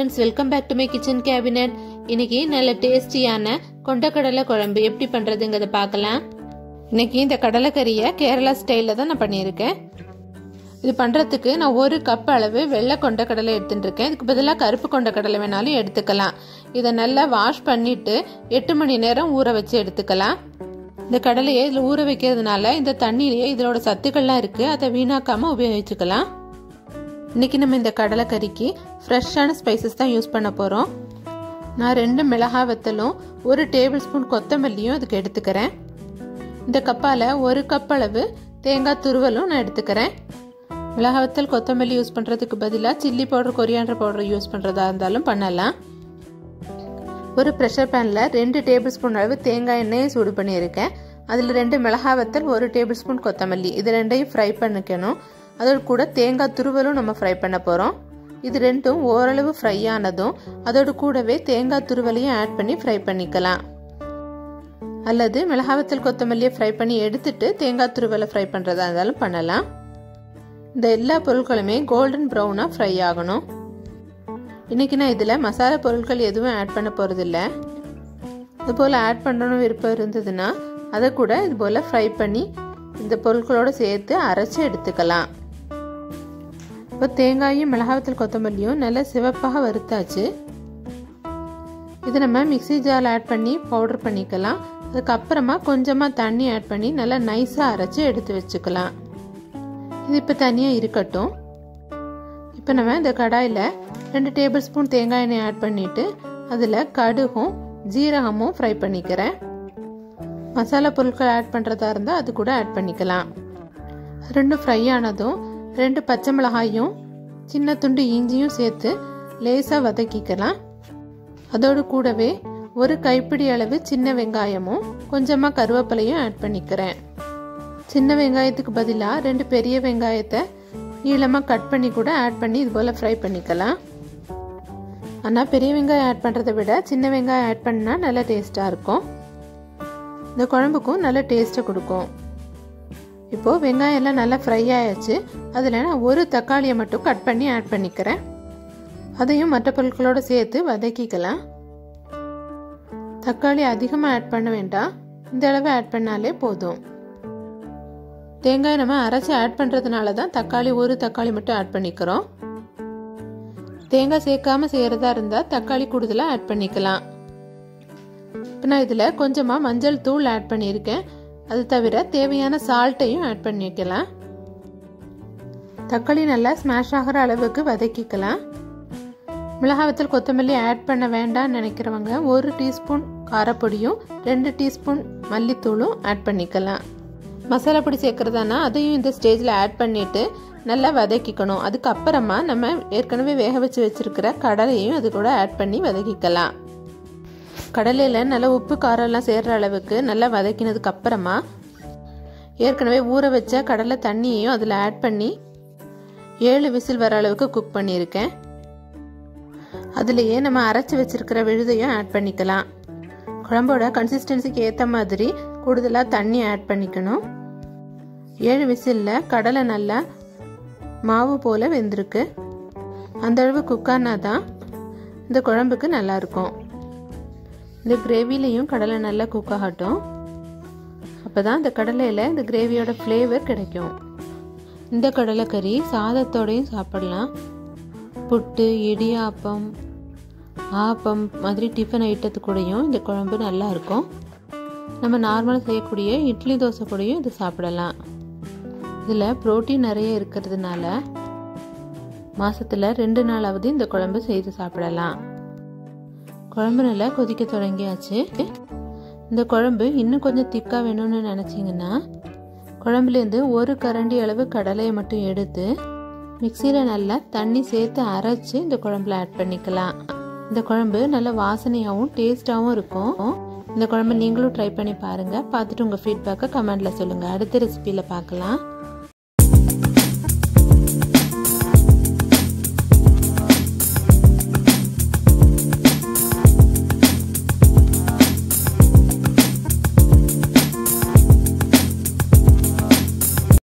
friends welcome back to my kitchen cabinet இன்னைக்கு நல்ல டேஸ்டியான கொண்டக்கடலை குழம்பு எப்படி பண்றதுங்கிறத பார்க்கலாம் இன்னைக்கு இந்த கடலைக்கறியை கேரளா ஸ்டைலில் தான் நான் பண்ணியிருக்கேன் இது பண்ணுறதுக்கு நான் ஒரு கப் அளவு வெள்ளை கொண்டக்கடலை எடுத்துட்டு இருக்கேன் இதுக்கு பதிலாக கருப்பு கொண்டக்கடலை வேணாலும் எடுத்துக்கலாம் இதை நல்லா வாஷ் பண்ணிட்டு எட்டு மணி நேரம் ஊற வச்சு எடுத்துக்கலாம் இந்த கடலையை இதில் ஊற வைக்கிறதுனால இந்த தண்ணியிலேயே இதோட சத்துக்கள்லாம் இருக்குது அதை வீணாக்காமல் உபயோகிச்சுக்கலாம் இன்றைக்கி நம்ம இந்த கடலைக்கறிக்கு ஃப்ரெஷ்ஷான ஸ்பைசஸ் தான் யூஸ் பண்ண போகிறோம் நான் ரெண்டு மிளகாய் வத்தலும் ஒரு டேபிள் ஸ்பூன் கொத்தமல்லியும் இதுக்கு எடுத்துக்கிறேன் இந்த கப்பால் ஒரு கப் அளவு தேங்காய் துருவலும் நான் எடுத்துக்கிறேன் மிளகாய் வத்தல் கொத்தமல்லி யூஸ் பண்ணுறதுக்கு பதிலாக chilli powder coriander powder use பண்ணுறதா இருந்தாலும் பண்ணலாம் ஒரு ப்ரெஷர் பேனில் ரெண்டு டேபிள் ஸ்பூன் அளவு தேங்காய் எண்ணெயை சூடு பண்ணியிருக்கேன் அதில் ரெண்டு மிளகாய் வத்தல் ஒரு டேபிள் ஸ்பூன் கொத்தமல்லி இது ரெண்டையும் ஃப்ரை பண்ணிக்கணும் அதோடு கூட தேங்காய் துருவலும் நம்ம ஃப்ரை பண்ண போகிறோம் இது ரெண்டும் ஓரளவு ஃப்ரை ஆனதும் அதோடு கூடவே தேங்காய் துருவலையும் ஆட் பண்ணி ஃப்ரை பண்ணிக்கலாம் அல்லது மிளகாவத்தல் கொத்தமல்லியை ஃப்ரை பண்ணி எடுத்துட்டு தேங்காய் துருவலை ஃப்ரை பண்ணுறதா இருந்தாலும் பண்ணலாம் இந்த எல்லா பொருட்களுமே கோல்டன் ப்ரௌனாக ஃப்ரை ஆகணும் இன்றைக்கி நான் இதில் மசாலா பொருட்கள் எதுவும் ஆட் பண்ண போகிறதில்ல இது போல் ஆட் பண்ணணும் விருப்பம் இருந்ததுன்னா அதை கூட இது போல் ஃப்ரை பண்ணி இந்த பொருட்களோடு சேர்த்து அரைச்சி எடுத்துக்கலாம் இப்போ தேங்காயும் மிளகாவத்தல் கொத்தமல்லியும் நல்லா சிவப்பாக வறுத்தாச்சு இது நம்ம மிக்சி ஜாரில் ஆட் பண்ணி பவுடர் பண்ணிக்கலாம் அதுக்கப்புறமா கொஞ்சமாக தண்ணி ஆட் பண்ணி நல்லா நைஸாக அரைச்சி எடுத்து வச்சுக்கலாம் இது இப்போ தனியாக இருக்கட்டும் இப்போ நம்ம இந்த கடாயில் ரெண்டு டேபிள் ஸ்பூன் தேங்காய் எண்ணெய் ஆட் பண்ணிவிட்டு அதில் கடுகும் ஜீரகமும் ஃப்ரை பண்ணிக்கிறேன் மசாலா பொருட்கள் ஆட் பண்ணுறதா இருந்தால் அது கூட ஆட் பண்ணிக்கலாம் ரெண்டும் ஃப்ரை ஆனதும் ரெண்டு பச்சை மிளகாயும் சின்ன துண்டு இஞ்சியும் சேர்த்து லேசாக வதக்கிக்கலாம் அதோடு கூடவே ஒரு கைப்பிடி அளவு சின்ன வெங்காயமும் கொஞ்சமாக கருவேப்பிலையும் ஆட் பண்ணிக்கிறேன் சின்ன வெங்காயத்துக்கு பதிலாக ரெண்டு பெரிய வெங்காயத்தை நீளமாக கட் பண்ணி கூட ஆட் பண்ணி இது போல் ஃப்ரை பண்ணிக்கலாம் ஆனால் பெரிய வெங்காயம் ஆட் பண்ணுறதை விட சின்ன வெங்காயம் ஆட் பண்ணால் நல்லா டேஸ்ட்டாக இருக்கும் இந்த குழம்புக்கும் நல்ல டேஸ்ட்டை கொடுக்கும் இப்போது வெங்காயம் எல்லாம் நல்லா ஃப்ரை ஆயாச்சு அதில் நான் ஒரு தக்காளியை மட்டும் கட் பண்ணி ஆட் பண்ணிக்கிறேன் அதையும் மற்ற பொருட்களோடு சேர்த்து வதக்கிக்கலாம் தக்காளி அதிகமாக ஆட் பண்ண வேண்டாம் இந்த அளவு ஆட் பண்ணாலே போதும் தேங்காய் நம்ம அரைச்சி ஆட் பண்ணுறதுனால தான் தக்காளி ஒரு தக்காளி மட்டும் ஆட் பண்ணிக்கிறோம் தேங்காய் சேர்க்காம செய்கிறதா இருந்தால் தக்காளி கூடுதலாக ஆட் பண்ணிக்கலாம் இப்போ நான் இதில் கொஞ்சமாக மஞ்சள் தூள் ஆட் பண்ணியிருக்கேன் அது தவிர தேவையான சால்ட்டையும் ஆட் பண்ணிக்கலாம் தக்காளி நல்லா ஸ்மாஷ் ஆகிற அளவுக்கு வதக்கிக்கலாம் மிளகாவத்தல் கொத்தமல்லி ஆட் பண்ண வேண்டாம்னு நினைக்கிறவங்க ஒரு டீஸ்பூன் காரப்பொடியும் ரெண்டு டீஸ்பூன் மல்லித்தூளும் ஆட் பண்ணிக்கலாம் மசாலா பொடி சேர்க்குறதானா அதையும் இந்த ஸ்டேஜில் ஆட் பண்ணிவிட்டு நல்லா வதக்கிக்கணும் அதுக்கப்புறமா நம்ம ஏற்கனவே வேக வச்சு வச்சுருக்கிற கடலையும் அது கூட ஆட் பண்ணி வதக்கிக்கலாம் கடலையில் நல்லா உப்பு காரம்லாம் சேர்கிற அளவுக்கு நல்லா வதக்கினதுக்கு அப்புறமா ஏற்கனவே ஊற வச்ச கடலை தண்ணியையும் அதில் ஆட் பண்ணி ஏழு விசில் வர அளவுக்கு குக் பண்ணியிருக்கேன் அதுலேயே நம்ம அரைச்சி வச்சிருக்கிற விழுதையும் ஆட் பண்ணிக்கலாம் குழம்போட கன்சிஸ்டன்சிக்கு ஏற்ற மாதிரி கூடுதலாக தண்ணி ஆட் பண்ணிக்கணும் ஏழு விசிலில் கடலை நல்லா மாவு போல் வெந்திருக்கு அந்த அளவு குக்கானா தான் இந்த குழம்புக்கு நல்லாயிருக்கும் இந்த கிரேவிலையும் கடலை நல்லா குக் ஆகட்டும் அப்போ தான் இந்த கடலையில் இந்த கிரேவியோட ஃப்ளேவர் கிடைக்கும் இந்த கடலைக்கறி சாதத்தோடையும் சாப்பிடலாம் புட்டு இடியாப்பம் ஆப்பம் மாதிரி டிஃபன் ஐட்டத்து கூடயும் இந்த குழம்பு நல்லா இருக்கும் நம்ம நார்மலாக செய்யக்கூடிய இட்லி தோசை கூடயும் இது சாப்பிடலாம் இதில் ப்ரோட்டீன் நிறைய இருக்கிறதுனால மாதத்தில் ரெண்டு நாளாவது இந்த குழம்பு செய்து சாப்பிடலாம் குழம்பு நல்லா கொதிக்க தொடங்கியாச்சு இந்த குழம்பு இன்னும் கொஞ்சம் திக்காக வேணும்னு நினச்சிங்கன்னா குழம்புலேருந்து ஒரு கரண்டி அளவு கடலையை மட்டும் எடுத்து மிக்சியில் நல்லா தண்ணி சேர்த்து அரைச்சி இந்த குழம்புல ஆட் பண்ணிக்கலாம் இந்த குழம்பு நல்ல வாசனையாகவும் டேஸ்டாகவும் இருக்கும் இந்த குழம்பு நீங்களும் ட்ரை பண்ணி பாருங்கள் பார்த்துட்டு உங்கள் ஃபீட்பேக்கை கமெண்டில் சொல்லுங்கள் அடுத்த ரெசிபியில் பார்க்கலாம்